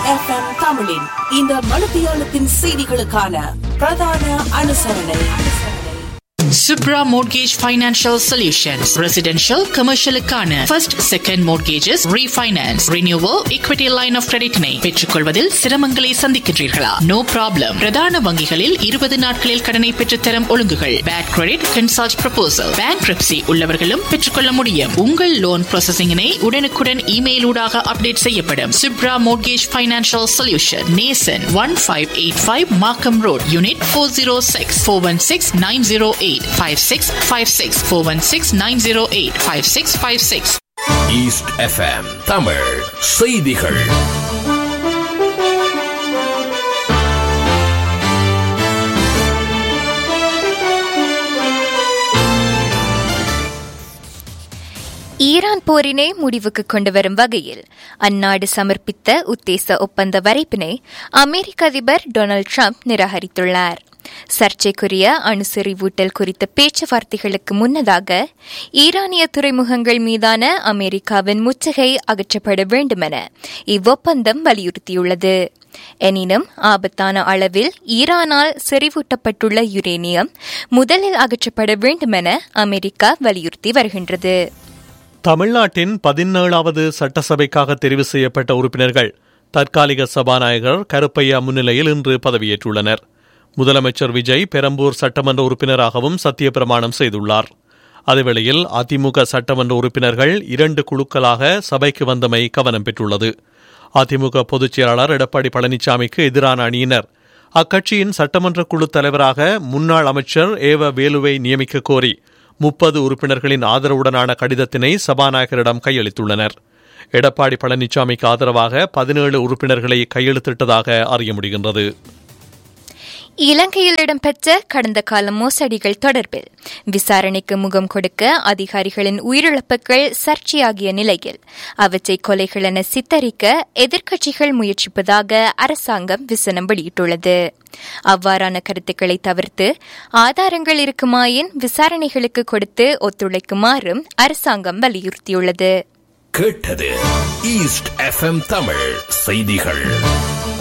FM தமிழின் இந்த மணித்தியாலத்தின் செய்திகளுக்கான பிரதான அனுசரணை Subra Mortgage Financial Solutions. Residential, commercial க்கான first, second mortgages, refinance, renewal, equity line of credit னை பெற்றுக்கொள்வதில் சிரமங்களை சந்திக்கின்றீர்களா நோ ப்ராப்ளம் பிரதான வங்கிகளில் இருபது நாட்களில் கடனை பெற்றுத்தரும் ஒழுங்குகள் bad credit consult proposal bankruptcy உள்ளவர்களும் பெற்றுக்கொள்ள முடியும் உங்கள் லோன் ப்ராசஸிங்கினை உடனுக்குடன் இமெயில் ஊடாக அப்டேட் செய்யப்படும் Subra Mortgage Financial Solution Nesan one five eight five Markham road unit four zero six four one six nine zero eight five six five six four one six nine zero eight five six five six east FM Tamil செய்திகள் Iran போரினை முடிவுக்கு கொண்டு வரும் வகையில் அந்நாடு சமர்ப்பித்த உத்தேச ஒப்பந்த வரைப்பினை அமெரிக்க அதிபர் டொனால்டு ட்ரம்ப் நிராகரித்துள்ளார் சர்ச்சைக்குரிய அணுசெறிவூட்டல் குறித்த பேச்சுவார்த்தைகளுக்கு முன்னதாக ஈரானிய துறைமுகங்கள் மீதான அமெரிக்காவின் முற்றுகை அகற்றப்பட வேண்டுமென இவ்வொப்பந்தம் வலியுறுத்தியுள்ளது எனினும் ஆபத்தான அளவில் ஈரானால் செறிவூட்டப்பட்டுள்ள யுரேனியம் முதலில் அகற்றப்பட வேண்டுமென அமெரிக்கா வலியுறுத்தி வருகின்றது தமிழ்நாட்டின் பதினேழாவது சட்டசபைக்காக தெரிவு செய்யப்பட்ட உறுப்பினர்கள் தற்காலிக சபாநாயகர் கருப்பையா முன்னிலையில் இன்று பதவியேற்றுள்ளனர் முதலமைச்சர் விஜய் பெரம்பூர் சட்டமன்ற உறுப்பினராகவும் சத்தியப்பிரமாணம் செய்துள்ளார் அதேவேளையில் அதிமுக சட்டமன்ற உறுப்பினர்கள் இரண்டு குழுக்களாக சபைக்கு வந்தமை கவனம் பெற்றுள்ளது அதிமுக பொதுச் செயலாளர் எடப்பாடி பழனிசாமிக்கு எதிரான அணியினர் அக்கட்சியின் சட்டமன்ற குழு தலைவராக முன்னாள் அமைச்சர் ஏவ வேலுவை நியமிக்க கோரி முப்பது உறுப்பினர்களின் ஆதரவுடனான கடிதத்தினை சபாநாயகரிடம் கையளித்துள்ளனர் எடப்பாடி பழனிசாமிக்கு ஆதரவாக பதினேழு உறுப்பினர்களை கையெழுத்திட்டதாக அறிய முடிகின்றது இலங்கையில் இடம்பெற்ற கடந்த கால மோசடிகள் தொடர்பில் விசாரணைக்கு முகம் கொடுக்க அதிகாரிகளின் உயிரிழப்புகள் சர்ச்சையாகிய நிலையில் அவற்றை கொலைகள் என சித்தரிக்க எதிர்க்கட்சிகள் முயற்சிப்பதாக அரசாங்கம் விசனம் வெளியிட்டுள்ளது அவ்வாறான கருத்துக்களை தவிர்த்து ஆதாரங்கள் இருக்குமாயின் விசாரணைகளுக்கு கொடுத்து ஒத்துழைக்குமாறும் அரசாங்கம் வலியுறுத்தியுள்ளது கேட்டது ஈஸ்ட் எஃப்எம் தமிழ் செய்திகள்